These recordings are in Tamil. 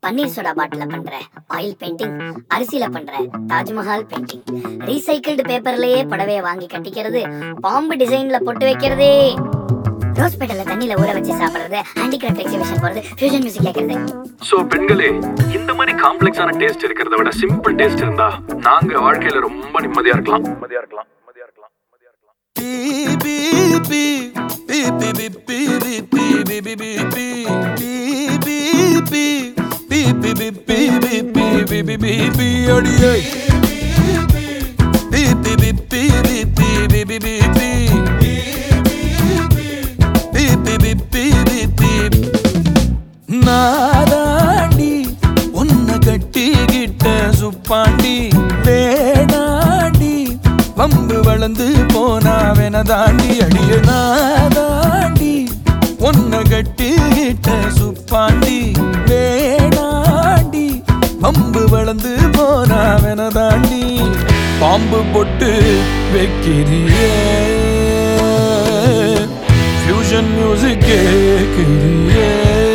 பன்னீர் சோடா பாட்டில பண்ற ஆயில் பெயிண்டிங் அரிசியில பண்ற தாஜ்மஹால் பெயிண்டிங் ரீசைக்கிள்டு பேப்பர்லயே புடவைய வாங்கி கட்டிக்கிறது பாம்பு டிசைன்ல பொட்டு வைக்கிறது ரோஸ் பெட்டல்ல தண்ணியில ஊற வச்சு சாப்பிடுறது ஹேண்டிகிராஃப்ட் எக்ஸிபிஷன் போறது ஃபியூஷன் மியூசிக் கேட்கறது சோ பெண்களே இந்த மாதிரி காம்ப்ளெக்ஸான டேஸ்ட் இருக்கிறத விட சிம்பிள் டேஸ்ட் இருந்தா நாங்க வாழ்க்கையில ரொம்ப நிம்மதியா இருக்கலாம் நிம்மதியா இருக்கலாம் நிம்மதியா இருக்கலாம் நிம்மதியா இருக்கலாம் நாதாண்டி உன்னை கட்டிக்கிட்ட சுப்பாண்டி வேணாண்டி வம்பு வளர்ந்து போனா தாண்டி அடிய நாதாண்டி உன்னை கட்டிக்கிட்ட சுப்பாண்டி வேணாண்டி வம்பு வளர்ந்து போனா தாண்டி பாம்பு பொட்டு வைக்கிறியே ஃபியூஷன் மியூசிக் கேட்கிறியே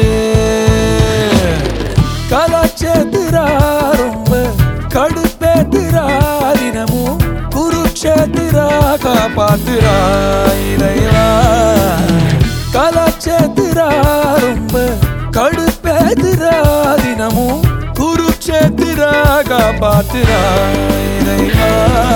கலாச்சேத்திரா ரொம்ப கடுப்பேத்திரா தினமும் குருக்ஷேத்திரா காப்பாத்துரா இறைவா கலாச்சேத்திரா ரொம்ப கடுப்பேத்திரா தினமும் குருக்ஷேத்திரா காப்பாத்துரா இறைவா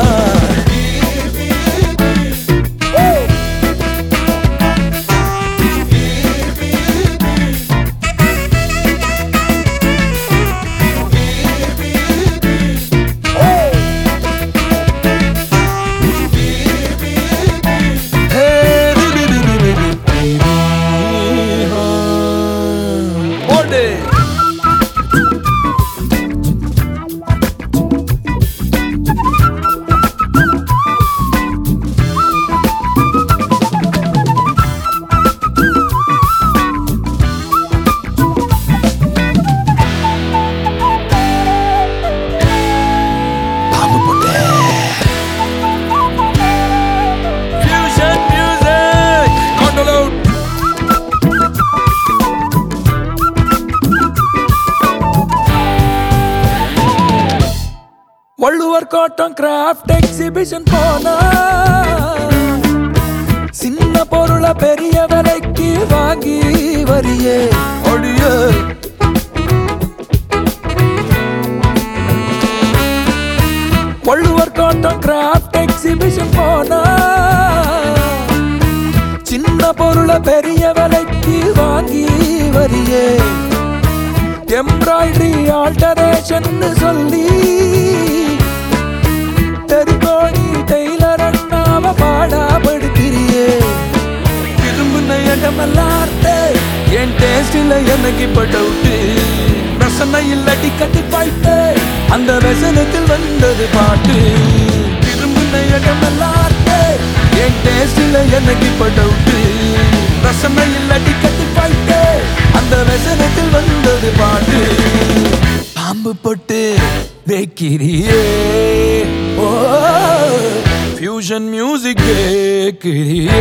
ஓடு பாம்பு போட்டு Fusion music on the load. Valluvar கோட்டம் கிராஃப்ட் எக்ஸிபிஷன் போனா சின்ன பொருளை பெரிய விலைக்கு வாங்கி வரியே ஒடியே வள்ளுவர் கோட்டம் கிராஃப்ட் எக்ஸிபிஷன் போனா சின்ன பொருளை பெரிய விலைக்கு வாங்கி வரியே எம்ப்ராய்டரி ஆல்டரேஷன் சொல்லி தெருக்கோணி டெய்லர் அண்ணாவ பாடாபடுத்திரியே திரும்பின இடமெல்லார்த்தே என் டேஸ்டில் எனக்கு இப்ப டவுட்டு ரசனை இல்லடி கட்டி பாய்ட்டு அந்த ரசனத்தில் வந்தது பாட்டு திரும்பின இடமெல்லார்த்தே என் டேஸ்டில் எனக்கு இப்ப டவுட்டு ரசனை இல்லடி கட்டி பாய்ட்டு அந்த ரசனத்தில் வந்தது பாட்டு பாம்பு போட்டு வைக்கிறியே ஓ ஃபியூஷன் மியூசிக் கேட்கிறியே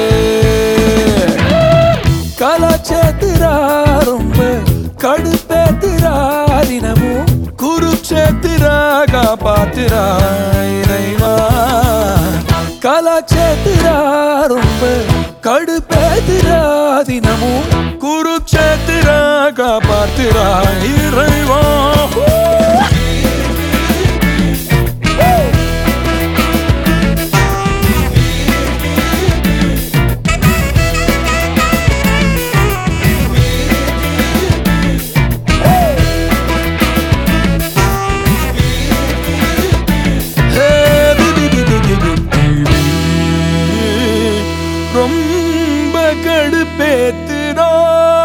கலாச்சேத்திரா ரொம்ப கடுப்பேத்திரா தினமும் குருக்ஷேத்திரா காப்பாத்திரா இறைவா கலாச்சேத்திரா ரொம்ப கடுப்பேத்திரா தினமும் குருக்ஷேத்திரா காப்பாத்திரா இறைவா ரொம்ப கடுப்பேத்துறோம்